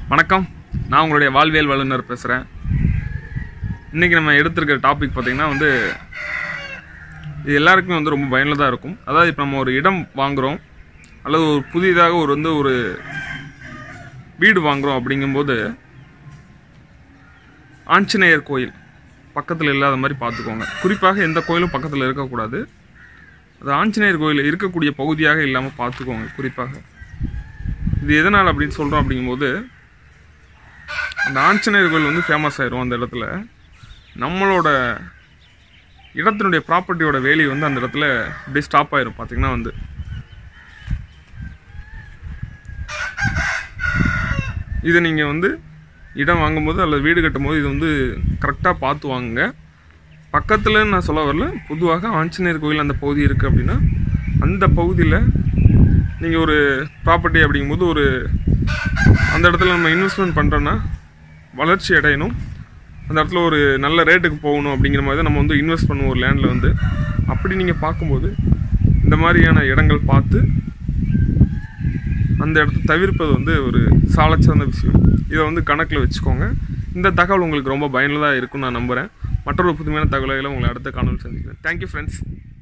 வணக்கம் நான் உங்களுடைய வாழ்வியல் வல்லுநர் பேசுகிறேன் இன்றைக்கி நம்ம எடுத்திருக்கிற டாபிக் பார்த்திங்கன்னா வந்து இது எல்லாருக்குமே வந்து ரொம்ப பயனுள்ளதாக இருக்கும் அதாவது இப்போ நம்ம ஒரு இடம் வாங்குகிறோம் அல்லது ஒரு புதிதாக ஒரு வந்து ஒரு வீடு வாங்குகிறோம் அப்படிங்கும்போது ஆஞ்சநேயர் கோயில் பக்கத்தில் இல்லாத மாதிரி பார்த்துக்கோங்க குறிப்பாக எந்த கோயிலும் பக்கத்தில் இருக்கக்கூடாது அது ஆஞ்சநேயர் கோயில் இருக்கக்கூடிய பகுதியாக இல்லாமல் பார்த்துக்கோங்க குறிப்பாக இது எதனால் அப்படின்னு சொல்கிறோம் அப்படிங்கும்போது அந்த ஆஞ்சநேயர் கோயில் வந்து ஃபேமஸ் ஆயிரும் அந்த இடத்துல நம்மளோட இடத்தினுடைய ப்ராப்பர்ட்டியோட வேல்யூ வந்து அந்த இடத்துல அப்படியே ஸ்டாப் ஆயிரும் பார்த்தீங்கன்னா வந்து இதை நீங்கள் வந்து இடம் வாங்கும்போது அல்லது வீடு கட்டும்போது இது வந்து கரெக்டாக பார்த்து வாங்குங்க பக்கத்தில் நான் சொல்ல வரல பொதுவாக ஆஞ்சநேயர் கோயில் அந்த பகுதி இருக்குது அப்படின்னா அந்த பகுதியில் நீங்கள் ஒரு ப்ராப்பர்ட்டி அப்படிங்கும்போது ஒரு அந்த இடத்துல நம்ம இன்வெஸ்ட்மெண்ட் பண்ணுறோன்னா வளர்ச்சி அடையணும் அந்த இடத்துல ஒரு நல்ல ரேட்டுக்கு போகணும் அப்படிங்கிற மாதிரி தான் நம்ம வந்து இன்வெஸ்ட் பண்ணுவோம் ஒரு லேண்டில் வந்து அப்படி நீங்கள் பார்க்கும்போது இந்த மாதிரியான இடங்கள் பார்த்து அந்த இடத்த தவிர்ப்பது வந்து ஒரு சாலச்சிறந்த விஷயம் இதை வந்து கணக்கில் வச்சுக்கோங்க இந்த தகவல் உங்களுக்கு ரொம்ப பயனுள்ளதாக இருக்கும்னு நான் நம்புகிறேன் மற்றொரு புதுமையான தகவல்களை உங்களை அடுத்த காணொலி சந்திக்கிறேன் தேங்க்யூ ஃப்ரெண்ட்ஸ்